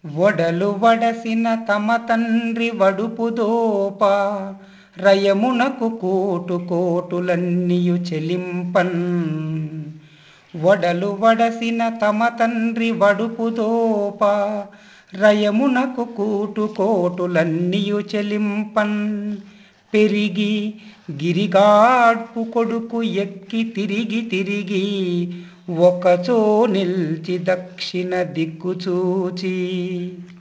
వడలు వడసిన తమ తండ్రి వడుపు దోప రయమునకు కోటు కోటులన్నీయు చెలింపన్ వడలు వడసిన తమ తండ్రి వడుపు దోప రయమునకు కూటు కోటులన్నీయు చెలింపన్ పెరిగి గిరిగాడ్పు కొడుకు ఎక్కి తిరిగి తిరిగి ఒకచో నిల్చి దక్షిణ దిక్కు చూచి